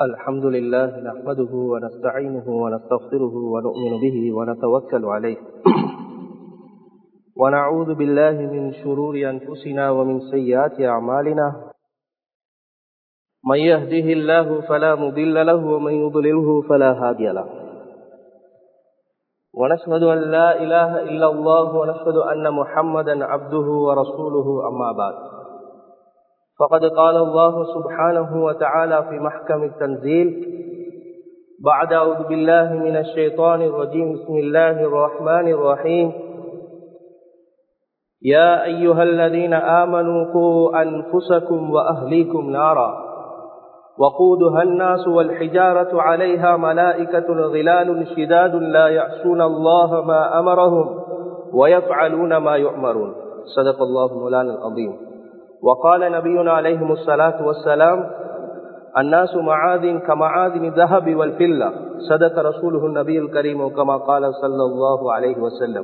الحمد لله نحمده ونستعينه ونستغفره ونؤمن به ونتوكل عليه ونعوذ بالله من شرور أنفسنا ومن سيئات أعمالنا من يهده الله فلا مضل له ومن يضلله فلا هادي له ونشهد أن لا إله إلا الله ونشهد أن محمدا عبده ورسوله أما بعد فقد قال الله سبحانه وتعالى في محكم التنزيل بعد أعوذ بالله من الشيطان الرجيم بسم الله الرحمن الرحيم يا أيها الذين آمنوا قوا أنفسكم وأهليكم نارا وقودها الناس والحجارة عليها ملائكة غلال شداد لا يعصون الله ما أمرهم ويفعلون ما يؤمرون صدق الله مولانا العظيم وقال نبينا عليه الصلاة والسلام الناس معاذ كمعادن الذهب والفلة صدق رسوله النبي الكريم كما قال صلى الله عليه وسلم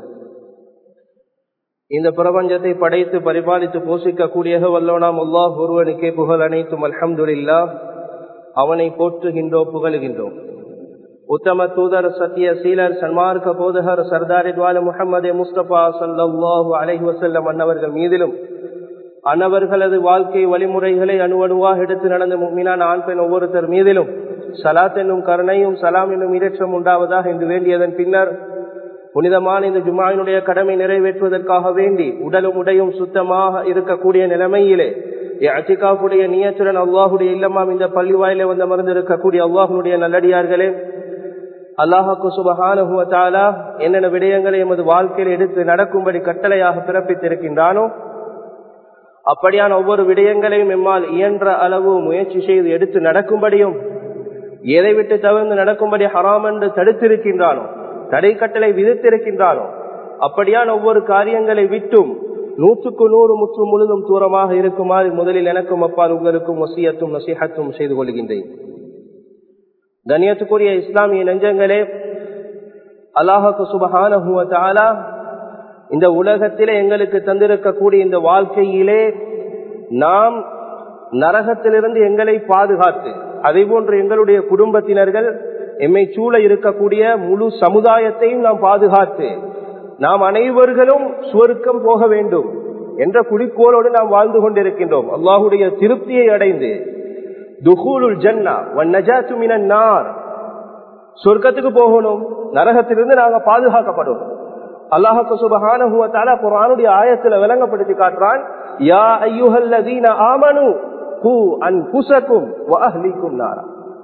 இந்த பிரபஞ்சத்தை படைத்து பரிபாலித்து போஷிக்கக்கூடிய வல்லோனாம் அல்லாஹ் ஒருவனுக்கே புகழ் அனைத்தும் அல்ஹம்துலில்லா அவனை போற்றுகின்றோம் புகழுகின்றோம் உத்தம தூதர் சத்திய சீலர் சன்மார்க்க போதகர் சர்தாரி துவால முகமது முஸ்தபா சல்லாஹூ அலஹி வசல்லம் அன்னவர்கள் மீதிலும் அன்னவர்களது வாழ்க்கை வழிமுறைகளை அணுவணுவாக எடுத்து நடந்த மீனான ஆண் பெண் ஒவ்வொருத்தர் மீதிலும் சலாத் என்னும் கருணையும் சலாம் என்னும் இரட்சம் உண்டாவதாக என்று வேண்டியதன் பின்னர் புனிதமான இந்த ஜுமாவினுடைய கடமை நிறைவேற்றுவதற்காக வேண்டி உடலும் உடையும் சுத்தமாக இருக்கக்கூடிய நிலைமையிலே அச்சிகாவுடைய நியத்துடன் அல்லாஹுடைய இல்லமாம் இந்த பள்ளி வாயிலே வந்து அமர்ந்து இருக்கக்கூடிய அல்லாஹனுடைய நல்லடியார்களே அல்லாஹாக்கு சுபகானுகுவத்தாலா என்னென்ன விடயங்களை எமது வாழ்க்கையில் எடுத்து நடக்கும்படி கட்டளையாக பிறப்பித்திருக்கின்றானோ அப்படியான ஒவ்வொரு விடயங்களையும் எம்மால் இயன்ற அளவு முயற்சி செய்து எடுத்து நடக்கும்படியும் எதை விட்டு தவிர்த்து நடக்கும்படி ஹராம் என்று தடுத்திருக்கின்றானோ தடை கட்டளை விதித்திருக்கின்றானோ அப்படியான ஒவ்வொரு காரியங்களை விட்டும் நூற்றுக்கு நூறு முற்று முழுதும் தூரமாக இருக்குமாறு முதலில் எனக்கும் அப்பால் உங்களுக்கும் வசியத்தும் நசிஹத்தும் செய்து கொள்கின்றேன் கண்ணியத்துக்குரிய இஸ்லாமிய நெஞ்சங்களே அல்லாஹுக்கு சுபகான இந்த உலகத்திலே எங்களுக்கு தந்திருக்கக்கூடிய இந்த வாழ்க்கையிலே நாம் நரகத்திலிருந்து எங்களை பாதுகாத்து அதே போன்று எங்களுடைய குடும்பத்தினர்கள் எம்மை சூழ இருக்கக்கூடிய முழு சமுதாயத்தையும் நாம் பாதுகாத்து நாம் அனைவர்களும் சுவருக்கம் போக வேண்டும் என்ற குறிக்கோளோடு நாம் வாழ்ந்து கொண்டிருக்கின்றோம் அல்லாஹுடைய திருப்தியை அடைந்து துகூலுல் ஜன்னா நார் சொர்க்கத்துக்கு போகணும் நரகத்திலிருந்து நாங்க பாதுகாக்கப்படும் அல்லாஹுக்கு சுபகான குரானுடைய ஆயத்துல விளங்கப்படுத்தி காட்டுறான் யா ஐயுஹல்லதீன ஆமனு ஹூ அன் புசக்கும் வஹ்லிக்கும் நாரா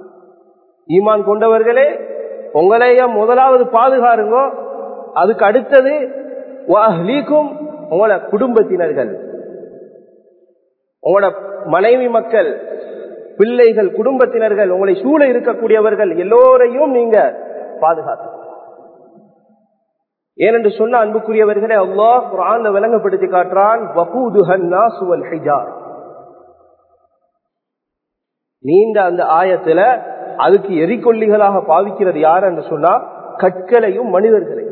ஈமான் கொண்டவர்களே உங்களைய முதலாவது பாதுகாருங்க அதுக்கு அடுத்தது வாஹ்லீக்கும் உங்களோட குடும்பத்தினர்கள் உங்களோட மனைவி மக்கள் பிள்ளைகள் குடும்பத்தினர்கள் உங்களை சூழ இருக்கக்கூடியவர்கள் எல்லோரையும் நீங்க பாதுகாத்து ஏனென்று சொன்ன அன்புக்குரியவர்களே அல்லாஹ் குரான்ல விளங்கப்படுத்தி காட்டுறான் நீண்ட அந்த ஆயத்துல அதுக்கு எரிகொல்லிகளாக பாவிக்கிறது யார் என்று சொன்னா கற்களையும் மனிதர்களையும்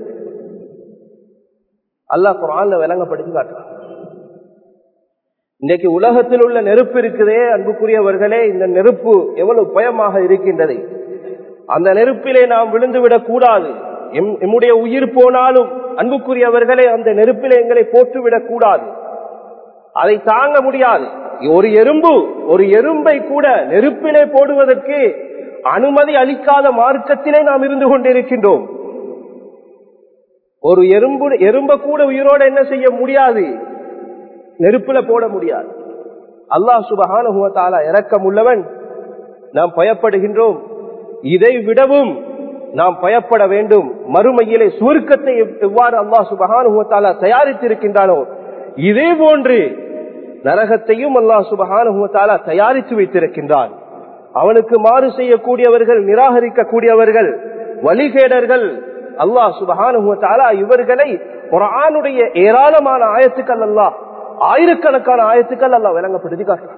அல்லாஹ் குரான்ல விளங்கப்படுத்தி காட்டுறான் இன்றைக்கு உலகத்தில் உள்ள நெருப்பு இருக்குதே அன்புக்குரியவர்களே இந்த நெருப்பு எவ்வளவு பயமாக இருக்கின்றது அந்த நெருப்பிலே நாம் விழுந்துவிடக் கூடாது எம்முடைய உயிர் போனாலும் அன்புக்குரியவர்களே அந்த நெருப்பிலே எங்களை போட்டுவிடக் கூடாது அதை தாங்க முடியாது ஒரு எறும்பு ஒரு எறும்பை கூட நெருப்பிலே போடுவதற்கு அனுமதி அளிக்காத மார்க்கத்திலே நாம் இருந்து கொண்டிருக்கின்றோம் ஒரு எறும்பு எறும்ப கூட உயிரோட என்ன செய்ய முடியாது நெருப்புல போட முடியாது அல்லாஹ் சுபகான இறக்கம் உள்ளவன் நாம் பயப்படுகின்றோம் இதை விடவும் நாம் பயப்பட வேண்டும் மறுமையிலே சுருக்கத்தை எவ்வாறு அல்லாஹ் சுபகான தயாரித்திருக்கின்றானோ இதே போன்று நரகத்தையும் அல்லாஹ் சுபகான தயாரித்து வைத்திருக்கின்றான் அவனுக்கு மாறு செய்யக்கூடியவர்கள் நிராகரிக்கக்கூடியவர்கள் வழிகேடர்கள் அல்லாஹ் சுபகானுவத்தாலா இவர்களை ஒரு ஆணுடைய ஏராளமான ஆயத்துக்கள் அல்லாஹ் ஆயிரக்கணக்கான ஆயத்துக்கள் அல்லாஹ் விளங்கப்படுத்தி காட்டுறான்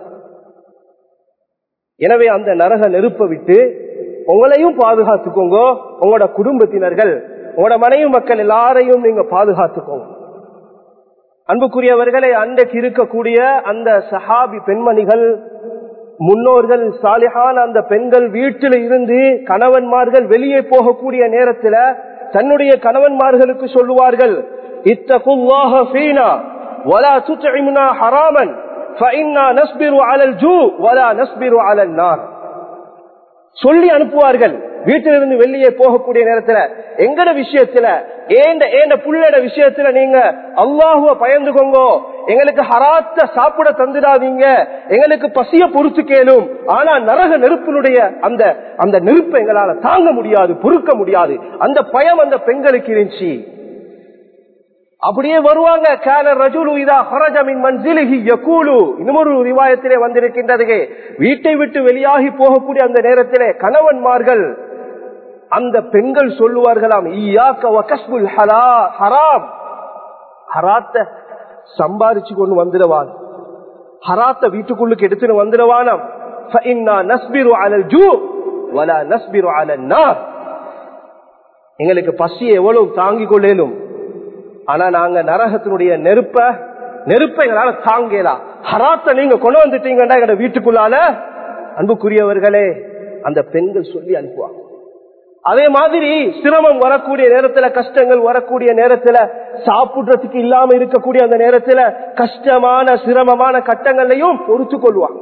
எனவே அந்த நரக நெருப்ப விட்டு உங்களையும் பாதுகாத்துக்கோங்க உங்களோட குடும்பத்தினர்கள் உங்களோட மனைவி மக்கள் எல்லாரையும் நீங்க பாதுகாத்துக்கோங்க அன்புக்குரியவர்களை அன்றைக்கு இருக்கக்கூடிய அந்த சஹாபி பெண்மணிகள் முன்னோர்கள் சாலிஹான அந்த பெண்கள் வீட்டில் இருந்து கணவன்மார்கள் வெளியே போகக்கூடிய நேரத்தில் தன்னுடைய கணவன்மார்களுக்கு சொல்லுவார்கள் இத்தகுல்லாஹ ஃபீனா வலா துத்இம்னா ஹராமன் ஃபஇன்னா நஸ்பிரு அலல் ஜூ வலா நஸ்பிரு அலல் நார் சொல்லி அனுப்புவார்கள் வீட்டிலிருந்து வெளியே போகக்கூடிய நேரத்துல எங்கட விஷயத்துல ஏண்ட ஏண்ட புள்ளட விஷயத்துல நீங்க அல்லாஹுவ பயந்துக்கோங்க எங்களுக்கு ஹராத்த சாப்பிட தந்துடாதீங்க எங்களுக்கு பசிய பொறுத்து கேளும் ஆனா நரக நெருப்பினுடைய அந்த அந்த நெருப்பை எங்களால தாங்க முடியாது பொறுக்க முடியாது அந்த பயம் அந்த பெண்களுக்கு இருந்துச்சு அப்படியே வருவாங்க கான ரஜுலு இதா ஹரஜமின் மன்சிலிஹி யகூலு இன்னொரு ரிவாயத்திலே வந்திருக்கின்றது வீட்டை விட்டு வெளியாகி போகக்கூடிய அந்த நேரத்திலே கணவன்மார்கள் அந்த பெண்கள் சொல்லுவார்களாம் ஈயாக்க வகஸ்புல் ஹலா ஹராம் ஹராத்த சம்பாரிச்சு கொண்டு வந்துடுவான் ஹராத்த வீட்டுக்குள்ளுக்கு எடுத்துன்னு வந்துடுவானாம் நஸ்பிரு அலல் ஜூ வலா நஸ்பிரு அலல் நார் எங்களுக்கு பசி எவ்வளவு தாங்கிக் கொள்ளேனும் ஆனா நாங்க நரகத்தினுடைய நெருப்ப நெருப்பை எங்களால தாங்கலாம் ஹராத்த நீங்க கொண்டு வந்துட்டீங்கன்னா எங்க வீட்டுக்குள்ளால அன்புக்குரியவர்களே அந்த பெண்கள் சொல்லி அனுப்புவாங்க அதே மாதிரி சிரமம் வரக்கூடிய நேரத்துல கஷ்டங்கள் வரக்கூடிய நேரத்துல சாப்பிடுறதுக்கு இல்லாம இருக்கக்கூடிய அந்த நேரத்துல கஷ்டமான சிரமமான கட்டங்களையும் பொறுத்து கொள்வாங்க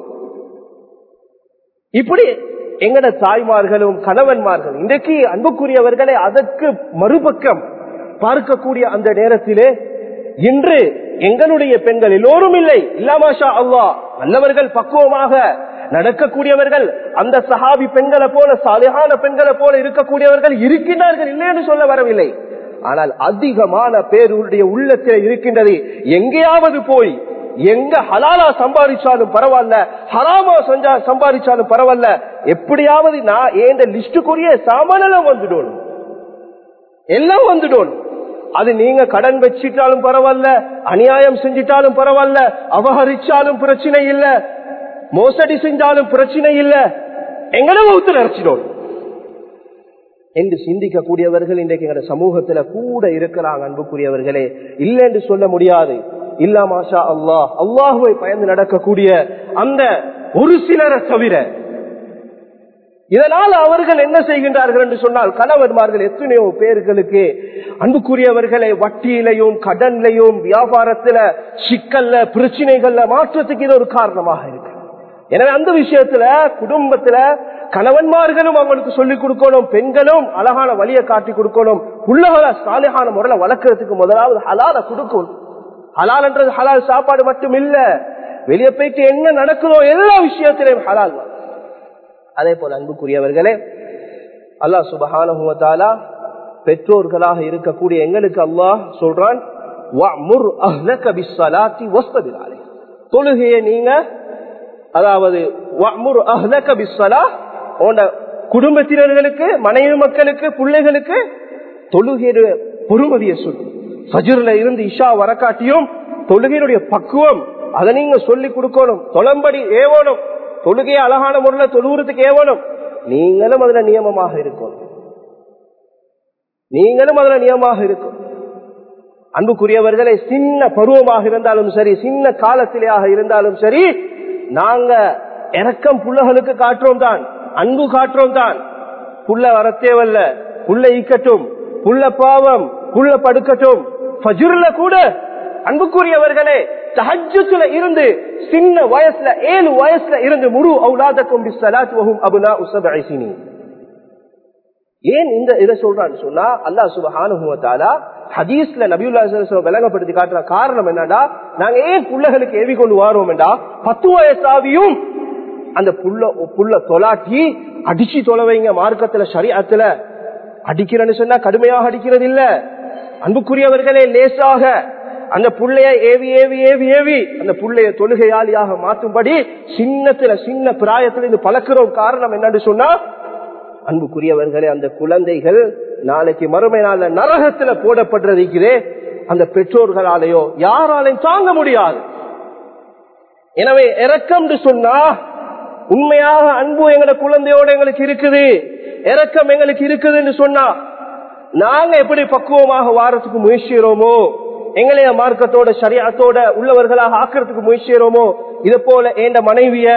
இப்படி எங்கட தாய்மார்களும் கணவன்மார்கள் இன்றைக்கு அன்புக்குரியவர்களை அதற்கு மறுபக்கம் பார்க்கக்கூடிய அந்த நேரத்திலே இன்று எங்களுடைய பெண்கள் எல்லோரும் இல்லை இல்லாமாஷா அல்லா நல்லவர்கள் பக்குவமாக நடக்கக்கூடியவர்கள் அந்த சஹாபி பெண்களை போல சாலையான பெண்களை போல இருக்கக்கூடியவர்கள் இருக்கின்றார்கள் இல்லை என்று சொல்ல வரவில்லை ஆனால் அதிகமான பேருடைய உள்ளத்தில் இருக்கின்றது எங்கேயாவது போய் எங்க ஹலாலா சம்பாதிச்சாலும் பரவாயில்ல ஹராமா சம்பாதிச்சாலும் பரவாயில்ல எப்படியாவது நான் ஏந்த லிஸ்டுக்குரிய சாமானெல்லாம் வந்துடும் எல்லாம் வந்துடும் அது நீங்க கடன் வச்சிட்டாலும் பரவாயில்ல அநியாயம் செஞ்சிட்டாலும் பரவாயில்ல அபகரிச்சாலும் பிரச்சனை இல்ல மோசடி செஞ்சாலும் பிரச்சனை இல்ல எங்கட ஊத்து நிறச்சிடும் என்று சிந்திக்கக்கூடியவர்கள் இன்றைக்கு எங்க சமூகத்துல கூட இருக்கிறாங்க அன்புக்குரியவர்களே இல்லை என்று சொல்ல முடியாது இல்ல மாஷா அல்லாஹ் அல்லாஹுவை பயந்து நடக்கக்கூடிய அந்த ஒரு சிலரை தவிர இதனால் அவர்கள் என்ன செய்கின்றார்கள் என்று சொன்னால் கணவன்மார்கள் எத்தனையோ பேர்களுக்கு அன்புக்குரியவர்களை வட்டியிலையும் கடன்லையும் வியாபாரத்துல சிக்கல்ல பிரச்சனைகள்ல மாற்றத்துக்கு இது ஒரு காரணமாக இருக்கு எனவே அந்த விஷயத்துல குடும்பத்துல கணவன்மார்களும் அவங்களுக்கு சொல்லிக் கொடுக்கணும் பெண்களும் அழகான வழியை காட்டி கொடுக்கணும் உள்ளவர சாலையான முறையில வளர்க்கறதுக்கு முதலாவது ஹலால கொடுக்கணும் ஹலால்ன்றது ஹலால் சாப்பாடு மட்டும் இல்ல வெளியே போயிட்டு என்ன நடக்குதோ எல்லா விஷயத்திலையும் ஹலால் தான் அதே போல அன்புக்குரியவர்களே அல்லாஹ் சுபஹானுவத்தாலா பெற்றோர்களாக இருக்கக்கூடிய எங்களுக்கு அல்லாஹ் சொல்றான் தொழுகையை நீங்க அதாவது குடும்பத்தினர்களுக்கு மனைவி மக்களுக்கு பிள்ளைகளுக்கு தொழுகையுடைய பொறுமதியை சொல்லு ஃபஜ்ர்ல இருந்து இஷா வரக்காட்டியும் தொழுகையினுடைய பக்குவம் அதை நீங்க சொல்லி கொடுக்கணும் தொலம்படி ஏவணும் தொழுகையை அழகான முறையில் தொழுகிறதுக்கு ஏவணும் நீங்களும் அதுல நியமமாக இருக்கணும் நீங்களும் அதுல நியமமாக இருக்கும் அன்புக்குரியவர்களை சின்ன பருவமாக இருந்தாலும் சரி சின்ன காலத்திலேயாக இருந்தாலும் சரி நாங்க இறக்கம் புள்ளகளுக்கு காட்டுறோம் தான் அன்பு காட்டுறோம் தான் புள்ள வரத்தேவல்ல புள்ள ஈக்கட்டும் புள்ள பாவம் புள்ள படுக்கட்டும் ஃபஜுர்ல கூட அன்புக்குரியவர்களே தஹஜத்துல இருந்து சின்ன வயசுல ஏழு வயசுல இருந்து முழு அவுலாதக்கும் அபுனா உசபி ஏன் இந்த இதை சொல்றான்னு சொன்னா அல்லா சுபஹானுவத்தாலா ஹதீஸ்ல நபியுல்லா விளங்கப்படுத்தி காட்டுற காரணம் என்னடா நாங்க ஏன் புள்ளகளுக்கு ஏவி கொண்டு வாரோம்டா பத்து வயசாவியும் அந்த புள்ள புள்ள தொலாட்டி அடிச்சு தொலைவைங்க மார்க்கத்துல சரியாத்துல அடிக்கிறேன்னு சொன்னா கடுமையாக அடிக்கிறது இல்ல அன்புக்குரியவர்களே லேசாக அந்த புள்ளைய ஏவி ஏவி ஏவி ஏவி அந்த புள்ளைய தொழுகையாளியாக மாற்றும்படி சின்னத்துல சின்ன பிராயத்துல இது பழக்கிறோம் காரணம் என்னன்னு சொன்னா அன்புக்குரியவர்களே அந்த குழந்தைகள் நாளைக்கு மறுமை நாள்ல நரகத்துல போடப்படுறதுக்கிறே அந்த பெற்றோர்களாலேயோ யாராலையும் தாங்க முடியாது எனவே இறக்கம் சொன்னா உண்மையாக அன்பு எங்களோட குழந்தையோட எங்களுக்கு இருக்குது இறக்கம் எங்களுக்கு இருக்குதுன்னு சொன்னா நாங்க எப்படி பக்குவமாக வாரத்துக்கு முயற்சிறோமோ எங்களைய மார்க்கத்தோட சரியாத்தோட உள்ளவர்களாக ஆக்கிறதுக்கு முயற்சிறோமோ இதை போல எந்த மனைவிய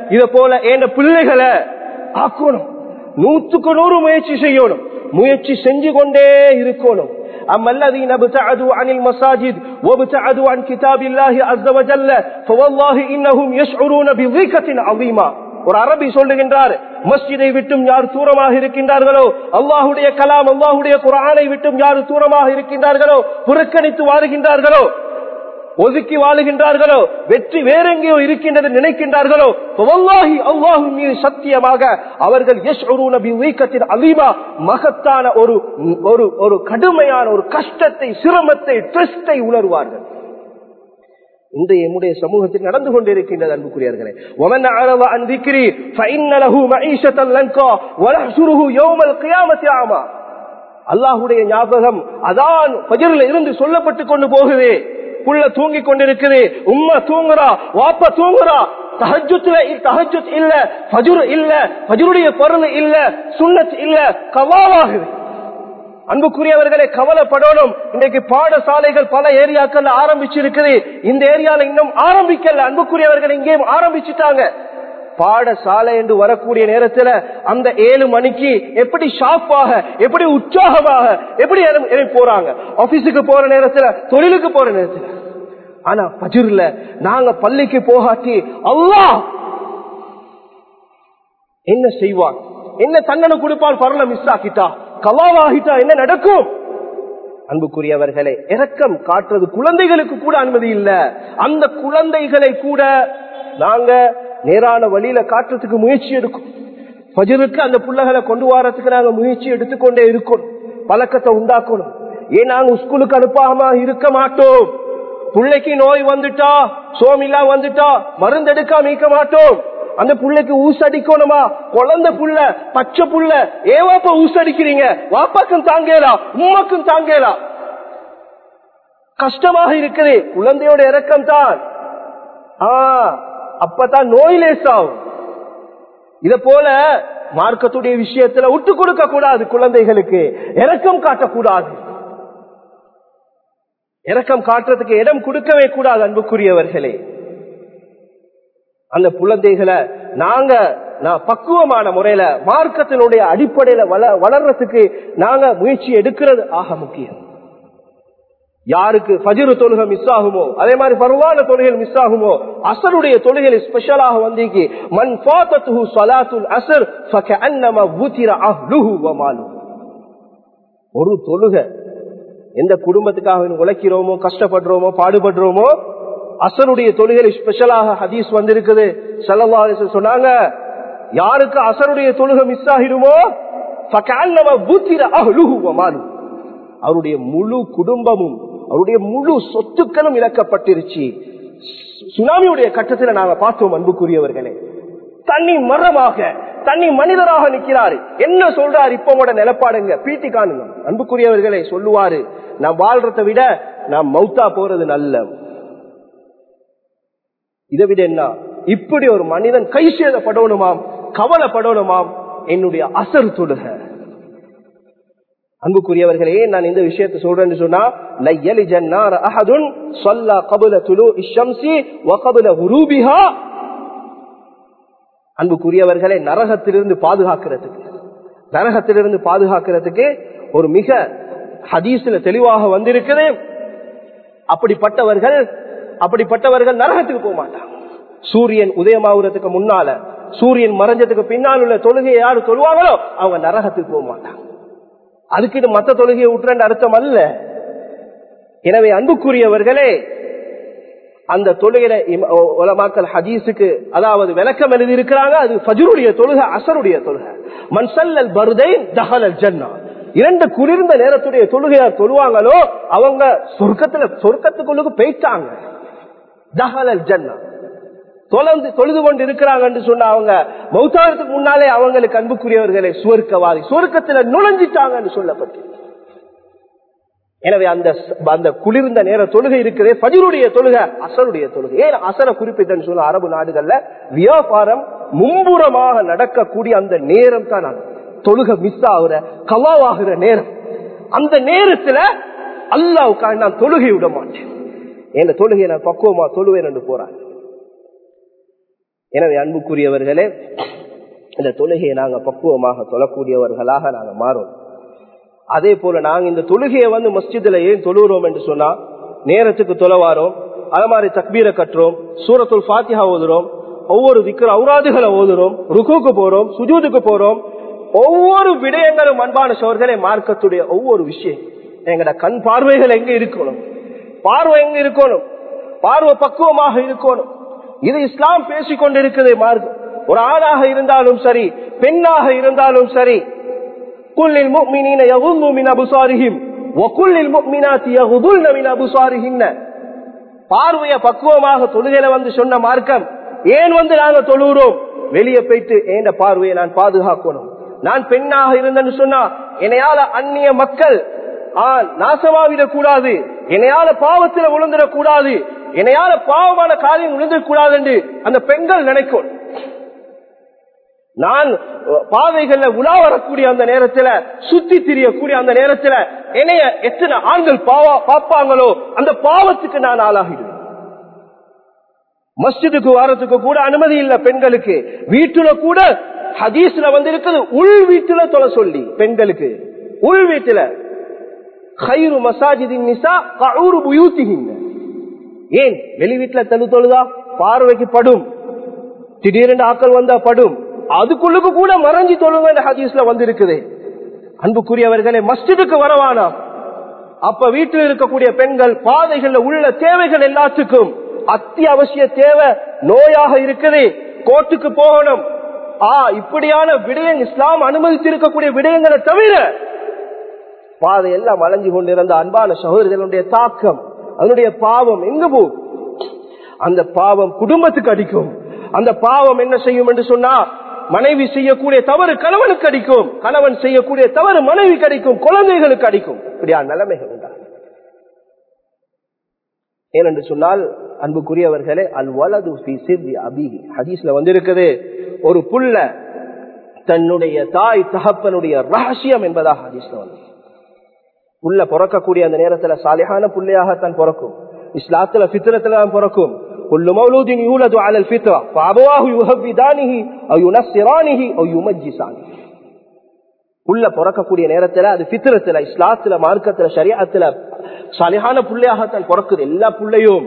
இத போல என் பிள்ளைகளை ஆக்கணும் நூத்துக்கு நூறு முயற்சி செய்யணும் முயற்சி செஞ்சு கொண்டே இருக்கணும் أما الذين ابتعدوا عن المساجد وابتعدوا عن كتاب الله عز وجل فوالله إنهم يشعرون بضيقة عظيمة ஒரு அரபி சொல்லுகின்றார் மஸ்ஜிதை விட்டும் யார் தூரமாக இருக்கின்றார்களோ அல்லாஹுடைய கலாம் அல்லாஹுடைய குரானை விட்டும் யார் தூரமாக இருக்கின்றார்களோ புறக்கணித்து வாழுகின்றார்களோ ஒதுக்கி வாழுகின்றார்களோ வெற்றி வேறெங்கேயோ இருக்கின்றது நினைக்கின்றார்களோ அல்லாஹு மீது சத்தியமாக அவர்கள் வீக்கத்தின் அலீமா மகத்தான ஒரு ஒரு ஒரு கடுமையான ஒரு கஷ்டத்தை சிரமத்தை ட்ரெஸ்டை உணர்வார்கள் இந்த எம்முடைய சமூகத்தில் நடந்து கொண்டிருக்கின்றது அன்புக்குரியவர்களே ومن اعرض عن ذكري فان له معيشه لنكا ونحشره يوم القيامه اعمى அல்லாஹ்வுடைய ஞாபகம் அதான் ஃபஜ்ர்ல இருந்து சொல்லப்பட்டு கொண்டு போகுது புள்ள தூங்கி கொண்டிருக்குது உம்மா தூங்குறா வாப்பா தூங்குறா தஹஜுத்துல தஹஜுத் இல்ல ஃபஜ்ர் இல்ல ஃபஜ்ருடைய பொருள் இல்ல சுன்னத் இல்ல கவாவாகுது அன்புக்குரியவர்களை கவலைப்படணும் இன்றைக்கு பாடசாலைகள் பல ஏரியாக்கள் ஆரம்பிச்சிருக்குது இந்த ஏரியால இன்னும் ஆரம்பிக்கல அன்புக்குரியவர்கள் இங்கேயும் ஆரம்பிச்சுட்டாங்க பாடசாலை என்று வரக்கூடிய நேரத்துல அந்த ஏழு மணிக்கு எப்படி ஷாப்பாக எப்படி உற்சாகமாக எப்படி போறாங்க ஆபீஸுக்கு போற நேரத்துல தொழிலுக்கு போற நேரத்துல ஆனா பஜிர்ல நாங்க பள்ளிக்கு போகாட்டி அல்லா என்ன செய்வான் என்ன தண்டனை கொடுப்பான் பரல மிஸ் ஆக்கிட்டா கவாவாகிட்டா என்ன நடக்கும் அன்புக்குரியவர்களே இரக்கம் காட்டுறது குழந்தைகளுக்கு கூட அனுமதி இல்ல அந்த குழந்தைகளை கூட நாங்க நேரான வழியில காட்டுறதுக்கு முயற்சி எடுக்கும் பஜருக்கு அந்த பிள்ளைகளை கொண்டு வரத்துக்கு நாங்க முயற்சி எடுத்துக்கொண்டே இருக்கணும் பழக்கத்தை உண்டாக்கணும் ஏன் நாங்க ஸ்கூலுக்கு அனுப்பாம இருக்க மாட்டோம் பிள்ளைக்கு நோய் வந்துட்டா சோமில்லா வந்துட்டா மருந்து எடுக்காம இருக்க மாட்டோம் அந்த புள்ளைக்கு ஊசடிக்கணுமா குழந்தை புள்ள பச்சை புள்ள ஏவாப்ப ஊசடிக்கிறீங்க வாப்பாக்கும் தாங்கலா உமாக்கும் தாங்கலா கஷ்டமாக இருக்குது குழந்தையோட இறக்கம் தான் ஆஹ் அப்பதான் நோய் லேசாகும் இத போல மார்க்கத்துடைய விஷயத்துல விட்டு கொடுக்க கூடாது குழந்தைகளுக்கு இறக்கம் காட்டக்கூடாது இறக்கம் காட்டுறதுக்கு இடம் கொடுக்கவே கூடாது அன்புக்குரியவர்களே அந்த குழந்தைகளை நாங்க நான் பக்குவமான முறையில மார்க்கத்தினுடைய அடிப்படையில வளர்றதுக்கு நாங்க முயற்சி எடுக்கிறது ஆக முக்கியம் யாருக்கு பஜிரு தொழுகை மிஸ் ஆகுமோ அதே மாதிரி பருவான தொழுகைகள் மிஸ் ஆகுமோ அசருடைய தொழுகைகள் ஸ்பெஷலாக வந்தீங்க மண் பாத்தத்து சலாத்துல் அசர் ஒரு தொழுகை எந்த குடும்பத்துக்காக உழைக்கிறோமோ கஷ்டப்படுறோமோ பாடுபடுறோமோ அசருடைய தொழுகை ஸ்பெஷலாக ஹதீஸ் வந்திருக்குது சல்லா சொன்னாங்க யாருக்கு அசருடைய தொழுகை மிஸ் ஆகிடுமோ அவருடைய முழு குடும்பமும் அவருடைய முழு சொத்துக்களும் இழக்கப்பட்டிருச்சு சுனாமியுடைய கட்டத்தில் நாங்க பார்த்தோம் அன்புக்குரியவர்களே தண்ணி மரமாக தண்ணி மனிதராக நிற்கிறாரு என்ன சொல்றாரு இப்போட நிலப்பாடுங்க பீட்டி காணுங்க அன்புக்குரியவர்களே சொல்லுவாரு நான் வாழ்றதை விட நான் மௌத்தா போறது நல்ல இதை விட என்ன இப்படி ஒரு மனிதன் கை சேதப்படணுமாம் கவலைப்படணுமாம் என்னுடைய அசர் தொழுக அன்புக்குரியவர்களே நான் இந்த விஷயத்தை சொல்றேன்னு சொன்னா லையலி ஜன்னார் அஹதுன் ஸல்லா கபல துலு இஷம்சி வ கபல குரூபிஹா அன்புக்குரியவர்களை நரகத்திலிருந்து பாதுகாக்கிறதுக்கு நரகத்திலிருந்து பாதுகாக்கிறதுக்கு ஒரு மிக ஹதீஸ்ல தெளிவாக வந்திருக்குது அப்படிப்பட்டவர்கள் அப்படிப்பட்டவர்கள் நரகத்துக்கு போக மாட்டாங்க சூரியன் உதயமாகுறதுக்கு முன்னால சூரியன் மறைஞ்சதுக்கு பின்னால் உள்ள தொழுகையை யாரு தொழுவாங்களோ அவங்க நரகத்துக்கு போக மாட்டாங்க அதுக்கிட்டு மத்த தொழுகையை விட்டுறேன் அர்த்தம் அல்ல எனவே அன்புக்குரியவர்களே அந்த தொழுகிற உலமாக்கல் ஹதீஸுக்கு அதாவது விளக்கம் எழுதி இருக்கிறாங்க அது ஃபஜருடைய தொழுகை அசருடைய தொழுகை மன்சல்லல் பருதை தஹலல் ஜன்னா இரண்டு குளிர்ந்த நேரத்துடைய தொழுகையார் தொழுவாங்களோ அவங்க சொர்க்கத்துல சொர்க்கத்துக்குள்ளுக்கு போயிட்டாங்க தஹலல் ஜன்னா தொலைந்து தொழுது கொண்டு இருக்கிறாங்கன்னு சொன்ன அவங்க மௌத்தாரத்துக்கு முன்னாலே அவங்களுக்கு அன்புக்குரியவர்களை சுவர்க்கவாதி சுவர்க்கத்துல நுழைஞ்சிட்டாங்கன்னு சொல்லப்பட்டு எனவே அந்த அந்த குளிர்ந்த நேர தொழுகை இருக்கிறதே பதிலுடைய தொழுகை அசருடைய தொழுகை ஏன் அசர குறிப்பிட்டன்னு சொன்ன அரபு நாடுகள்ல வியாபாரம் மும்புறமாக நடக்கக்கூடிய அந்த நேரம் தான் தொழுகை மிஸ் ஆகுற கவாவாகிற நேரம் அந்த நேரத்துல அல்லாவுக்காக நான் தொழுகை விட மாட்டேன் என் தொழுகையை நான் பக்குவமா தொழுவேன் என்று போறாங்க எனவே அன்புக்குரியவர்களே இந்த தொழுகையை நாங்க பக்குவமாக தொழக்கூடியவர்களாக நாங்க மாறோம் அதே போல நாங்க இந்த தொழுகையை வந்து மஸ்ஜிதுல ஏன் தொழுகிறோம் என்று சொன்னா நேரத்துக்கு தொலைவாரோம் அது மாதிரி தக்பீரை கட்டுறோம் சூரத்துல் ஃபாத்திஹா ஓதுறோம் ஒவ்வொரு விக்கிர அவுராதுகளை ஓதுறோம் ருக்குக்கு போறோம் சுஜூதுக்கு போறோம் ஒவ்வொரு விடயங்களும் அன்பான சோர்களே மார்க்கத்துடைய ஒவ்வொரு விஷயம் எங்கட கண் பார்வைகள் எங்க இருக்கணும் பார்வை எங்க இருக்கணும் பார்வை பக்குவமாக இருக்கணும் இது இஸ்லாம் பேசிக் கொண்டிருக்குது மார்க்கம் ஒரு ஆணாக இருந்தாலும் சரி பெண்ணாக இருந்தாலும் சரி குல்லில் முஃமினீன யகுல்லு மின் அபுசாரிஹிம் வகுல்லில் முஃமினாத்தி யகுதுல்ன மின் அபுசாரிஹின்ன பார்வைய பக்குவமாக தொழுகையில வந்து சொன்ன மார்க்கம் ஏன் வந்து நாங்க தொழுகிறோம் வெளியே போயிட்டு ஏண்ட பார்வையை நான் பாதுகாக்கணும் நான் பெண்ணாக இருந்தேன்னு சொன்னா என்னையால அந்நிய மக்கள் நாசமாவிடக் கூடாது என்னையால பாவத்தில் விழுந்துடக் கூடாது என்னையால பாவமான காரியம் விழுந்துடக் கூடாது என்று அந்த பெண்கள் நினைக்கும் நான் பாதைகள்ல உலா வரக்கூடிய அந்த நேரத்துல சுத்தி திரியக்கூடிய அந்த நேரத்துல என்னைய எத்தனை ஆண்கள் பாவா பார்ப்பாங்களோ அந்த பாவத்துக்கு நான் ஆளாகிடுவேன் மஸ்ஜிதுக்கு வாரத்துக்கு கூட அனுமதி இல்ல பெண்களுக்கு வீட்டுல கூட ஹதீஸ்ல வந்து இருக்குது உள் வீட்டுல தொலை சொல்லி பெண்களுக்கு உள் வீட்டுல கயிறு மசாஜிதின் நிசா கவுரு புயூத்திகின்ற ஏன் வெளி வீட்டுல தனு தொழுதா பார்வைக்கு படும் திடீரென்று ஆக்கள் வந்தா படும் அதுக்குள்ளுக்கு கூட மறைஞ்சி தொழுங்க ஹதீஸ்ல வந்து இருக்குது அன்புக்குரியவர்களே மஸ்ஜிதுக்கு வரவானா அப்ப வீட்டில் இருக்கக்கூடிய பெண்கள் பாதைகள்ல உள்ள தேவைகள் எல்லாத்துக்கும் அத்தியாவசிய தேவை நோயாக இருக்குது கோர்ட்டுக்கு போகணும் ஆ இப்படியான விடயம் இஸ்லாம் அனுமதித்திருக்கக்கூடிய விடயங்களை தவிர பாதை எல்லாம் வளைஞ்சு கொண்டிருந்த அன்பான சகோதரர்களுடைய தாக்கம் அதனுடைய பாவம் எங்க போ அந்த பாவம் குடும்பத்துக்கு அடிக்கும் அந்த பாவம் என்ன செய்யும் என்று சொன்னா மனைவி செய்யக்கூடிய தவறு கணவனுக்கு அடிக்கும் கணவன் செய்யக்கூடிய தவறு மனைவிக்கு அடிக்கும் குழந்தைகளுக்கு அடிக்கும் இப்படியா நிலைமைகள் உண்டா ஏனென்று சொன்னால் அன்புக்குரியவர்களே அல் வலது அபிஹி ஹதீஸ்ல வந்திருக்குது ஒரு புள்ள தன்னுடைய தாய் தகப்பனுடைய ரகசியம் என்பதாக ஹதீஸ்ல வந்து புள்ள பிறக்கக்கூடிய அந்த நேரத்துல சாலியான புள்ளையாகத்தான் பிறக்கும் இஸ்லாத்துல பித்திரத்துல தான் பிறக்கும் كل مولود يولد على الفطرة فأبواه يهودانه أو ينصرانه أو يمجسانه புள்ள பிறக்கக்கூடிய நேரத்துல அது பித்திரத்துல இஸ்லாத்துல மார்க்கத்துல சரியாத்துல சலிஹான புள்ளையாகத்தான் பிறக்குது எல்லா புள்ளையும்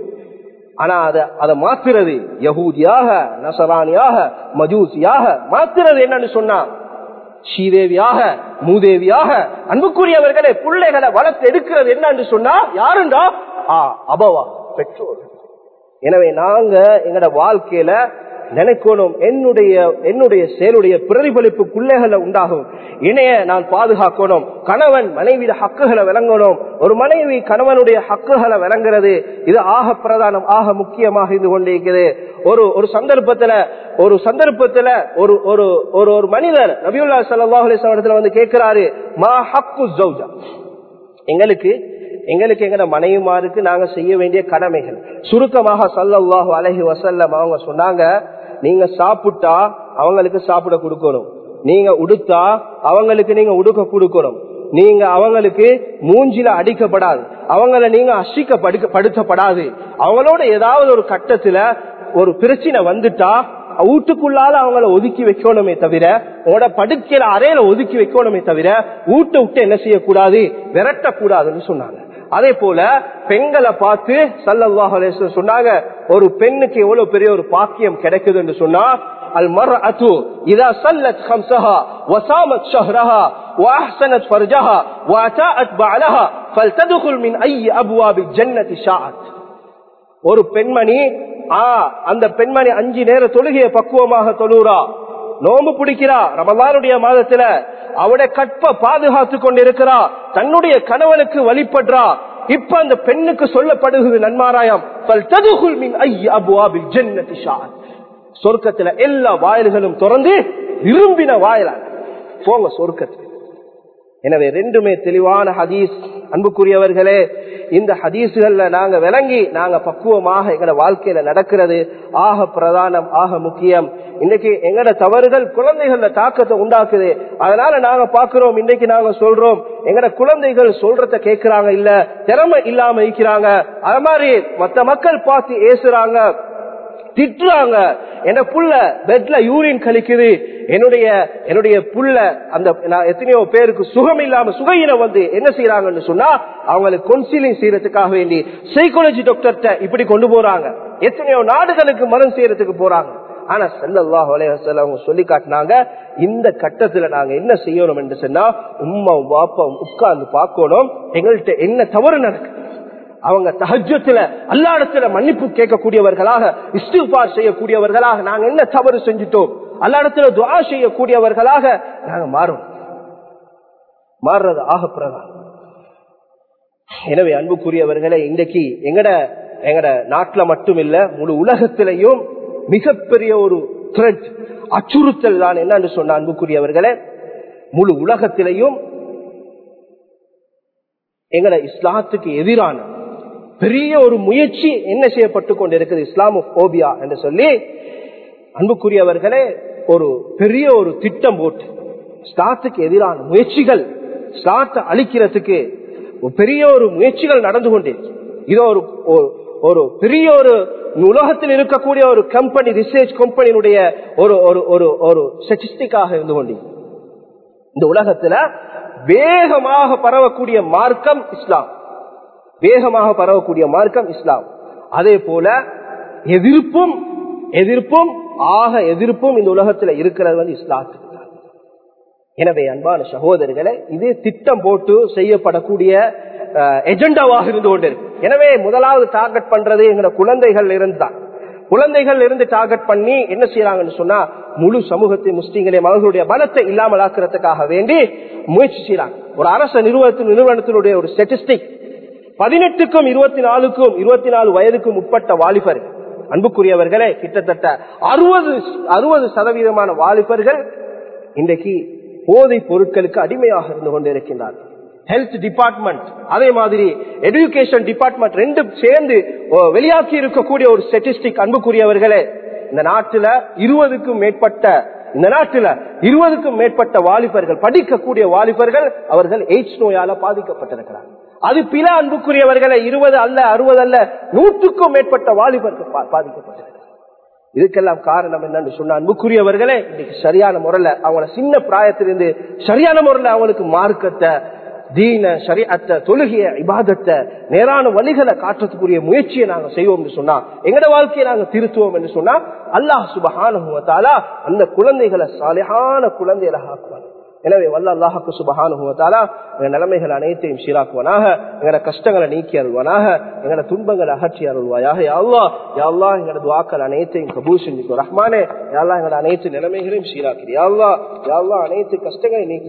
ஆனா அத அதை மாத்துறது யகூதியாக நசரானியாக மஜூசியாக மாத்துறது என்னன்னு சொன்னா ஸ்ரீதேவியாக மூதேவியாக அன்புக்குரியவர்களே பிள்ளைகளை வளர்த்து எடுக்கிறது என்னன்னு சொன்னா யாருண்டா அபவா பெற்றோர் எனவே நாங்க எங்கட வாழ்க்கையில நினைக்கணும் என்னுடைய என்னுடைய செயலுடைய பிரதிபலிப்பு பிள்ளைகளை உண்டாகும் இணைய நான் பாதுகாக்கணும் கணவன் மனைவியில ஹக்குகளை விளங்கணும் ஒரு மனைவி கணவனுடைய ஹக்குகளை விளங்குறது இது ஆக பிரதானம் ஆக முக்கியமாக இருந்து கொண்டிருக்கிறது ஒரு ஒரு சந்தர்ப்பத்துல ஒரு சந்தர்ப்பத்துல ஒரு ஒரு ஒரு ஒரு மனிதர் நபியுல்லா சல்லாஹ் அலிஸ்லாம் வந்து கேட்கிறாரு மா ஹக்கு ஜவுஜா எங்களுக்கு எங்களுக்கு எங்கட மனைவிமாருக்கு நாங்க செய்ய வேண்டிய கடமைகள் சுருக்கமாக சல்லாஹு அலஹி வசல்லம் அவங்க சொன்னாங்க நீங்க சாப்பிட்டா அவங்களுக்கு சாப்பிட கொடுக்கணும் நீங்க உடுத்தா அவங்களுக்கு நீங்க உடுக்க கொடுக்கணும் நீங்க அவங்களுக்கு மூஞ்சில அடிக்கப்படாது அவங்கள நீங்க அசிக்க படுத்தப்படாது அவங்களோட ஏதாவது ஒரு கட்டத்துல ஒரு பிரச்சனை வந்துட்டா வீட்டுக்குள்ளால அவங்கள ஒதுக்கி வைக்கணுமே தவிர உங்களோட படுக்கையில அறையில ஒதுக்கி வைக்கணுமே தவிர வீட்டை விட்டு என்ன செய்யக்கூடாது விரட்டக்கூடாதுன்னு சொன்னாங்க அதே போல பெண்களை பார்த்து சல்லாஹ் சொன்னாங்க ஒரு பெண்ணுக்கு எவ்வளவு பெரிய ஒரு பாக்கியம் கிடைக்குதுன்னு சொன்னா المرأة إذا صلت خمسها وصامت شهرها وأحسنت فرجها وأتاءت بعلها فلتدخل من أي أبواب الجنة شاءت ஒரு பெண்மணி ஆ அந்த பெண்மணி அஞ்சு நேர தொழுகையை பக்குவமாக தொழுறா நோம்பு பிடிக்கிறா ரமலானுடைய மாதத்துல அவடைய கற்ப பாதுகாத்து கொண்டிருக்கிறா தன்னுடைய கணவனுக்கு வழிபடுறா இப்ப அந்த பெண்ணுக்கு சொல்லப்படுகிறது நன்மாராயம் சொர்க்கத்துல எல்லா வாயில்களும் திறந்து விரும்பின வாயிலாக போங்க சொர்க்கத்துக்கு எனவே ரெண்டுமே தெளிவான ஹதீஸ் அன்புக்குரியவர்களே இந்த ஹதீசுகள்ல நாங்க விளங்கி நாங்க பக்குவமாக எங்கட வாழ்க்கையில நடக்கிறது ஆக பிரதானம் ஆக முக்கியம் இன்னைக்கு எங்கட தவறுகள் குழந்தைகள்ல தாக்கத்தை உண்டாக்குது அதனால நாங்க பாக்குறோம் இன்னைக்கு நாங்க சொல்றோம் எங்கட குழந்தைகள் சொல்றத கேட்கிறாங்க இல்ல திறமை இல்லாம இருக்கிறாங்க அது மாதிரி மத்த மக்கள் பார்த்து ஏசுறாங்க திட்டுறாங்க என்ன புள்ள பெட்ல யூரின் கழிக்குது என்னுடைய என்னுடைய புள்ள அந்த நான் எத்தனையோ பேருக்கு சுகம் இல்லாம சுகையின வந்து என்ன செய்யறாங்கன்னு சொன்னா அவங்களுக்கு கவுன்சிலிங் செய்யறதுக்காக வேண்டி சைக்காலஜி டாக்டர்கிட்ட இப்படி கொண்டு போறாங்க எத்தனையோ நாடுகளுக்கு மருந்து செய்யறதுக்கு போறாங்க ஆனா சல்லாஹ் அலைஹசல்ல அவங்க சொல்லி காட்டினாங்க இந்த கட்டத்துல நாங்க என்ன செய்யணும் என்று சொன்னா உம்மா பாப்பா உட்கார்ந்து பார்க்கணும் எங்கள்கிட்ட என்ன தவறு நடக்கு அவங்க தஹஜத்துல அல்லாடத்துல மன்னிப்பு கேட்கக்கூடியவர்களாக இஸ்டிஃபார் செய்யக்கூடியவர்களாக நாங்க என்ன தவறு செஞ்சுட்டோம் அல்லாடத்துல துவா செய்யக்கூடியவர்களாக நாங்க மாறோம் மாறுறது ஆக பிரகாரம் எனவே அன்புக்குரியவர்களே இன்றைக்கு எங்கட எங்கட நாட்டுல மட்டும் இல்ல முழு உலகத்திலையும் மிகப்பெரிய ஒரு த்ரெட் அச்சுறுத்தல் தான் என்னன்னு சொன்ன அன்புக்குரியவர்களே முழு உலகத்திலையும் எங்கட இஸ்லாத்துக்கு எதிரான பெரிய ஒரு முயற்சி என்ன செய்யப்பட்டு கொண்டிருக்கிறது இஸ்லாமோபியா என்று சொல்லி அன்புக்குரியவர்களே ஒரு பெரிய ஒரு திட்டம் போட்டு ஸ்லாத்துக்கு எதிரான முயற்சிகள் ஸ்லாத்தை அழிக்கிறதுக்கு ஒரு பெரிய ஒரு முயற்சிகள் நடந்து கொண்டிருக்கு இது ஒரு ஒரு பெரிய ஒரு உலகத்தில் இருக்கக்கூடிய ஒரு கம்பெனி ரிசர்ச் கம்பெனியினுடைய ஒரு ஒரு ஒரு ஒரு ஸ்டட்டிஸ்டிக்காக இருந்து கொண்டி இந்த உலகத்துல வேகமாக பரவக்கூடிய மார்க்கம் இஸ்லாம் வேகமாக பரவக்கூடிய மார்க்கம் இஸ்லாம் அதே போல எதிர்ப்பும் எதிர்ப்பும் ஆக எதிர்ப்பும் இந்த உலகத்துல இருக்கிறது வந்து இஸ்லாத்துக்கு எனவே அன்பான சகோதரர்களை இது திட்டம் போட்டு செய்யப்படக்கூடிய எஜெண்டாவாக இருந்து கொண்டிருக்கு எனவே முதலாவது டார்கெட் பண்றது எங்க குழந்தைகள் இருந்து தான் குழந்தைகள் இருந்து டார்கெட் பண்ணி என்ன செய்யறாங்கன்னு சொன்னா முழு சமூகத்தை முஸ்லீம்களை அவர்களுடைய பலத்தை இல்லாமல் ஆக்குறதுக்காக வேண்டி முயற்சி செய்யறாங்க ஒரு அரச நிறுவனத்தின் நிறுவனத்தினுடைய ஒரு ஸ்டட்டிஸ்டிக் பதினெட்டுக்கும் இருபத்தி நாலுக்கும் இருபத்தி நாலு வயதுக்கும் உட்பட்ட வாலிபர்கள் அன்புக்குரியவர்களே கிட்டத்தட்ட அறுபது அறுபது சதவீதமான வாலிபர்கள் இன்றைக்கு போதை பொருட்களுக்கு அடிமையாக இருந்து கொண்டிருக்கின்றார்கள் ஹெல்த் டிபார்ட்மெண்ட் அதே மாதிரி எஜுகேஷன் டிபார்ட்மெண்ட் ரெண்டும் சேர்ந்து வெளியாக்கி இருக்கக்கூடிய ஒரு ஸ்டட்டிஸ்டிக் அன்புக்குரியவர்களே இந்த நாட்டுல இருபதுக்கும் மேற்பட்ட இந்த நாட்டுல இருபதுக்கும் மேற்பட்ட வாலிபர்கள் படிக்கக்கூடிய வாலிபர்கள் அவர்கள் எய்ட்ஸ் நோயால பாதிக்கப்பட்டிருக்கிறார்கள் அது பில அன்புக்குரியவர்களை இருபது அல்ல அறுபது அல்ல நூற்றுக்கும் மேற்பட்ட வாலிபர்கள் பாதிக்கப்பட்டிருக்கிறார் இதுக்கெல்லாம் காரணம் என்னன்னு சொன்னா அன்புக்குரியவர்களே இன்னைக்கு சரியான முறையில அவங்கள சின்ன பிராயத்திலிருந்து சரியான முறையில அவங்களுக்கு மார்க்கத்தை தீன சரியத்த தொழுகிய இபாதத்தை நேரான வழிகளை காட்டுறதுக்குரிய முயற்சியை நாங்க செய்வோம் என்று சொன்னா எங்கட வாழ்க்கையை நாங்க திருத்துவோம் என்று சொன்னா அல்லாஹ் சுபஹானுவத்தாலா அந்த குழந்தைகளை சாலையான குழந்தைகளை ஆக்குவாங்க எனவே வல்ல அல்லாஹுக்கு சுபஹானுவத்தாலா எங்க நிலைமைகள் அனைத்தையும் சீராக்குவனாக எங்கட கஷ்டங்களை நீக்கி அருள்வானாக எங்கட துன்பங்களை அகற்றி அருள்வாயாக யாழ்லா யாழ்லா எங்கட துவாக்கள் அனைத்தையும் கபூல் செஞ்சுக்கோ ரஹ்மானே யாழ்லா எங்கட அனைத்து நிலைமைகளையும் சீராக்கிறி யாழ்லா யாழ்லா அனைத்து கஷ்டங்களை நீக்கி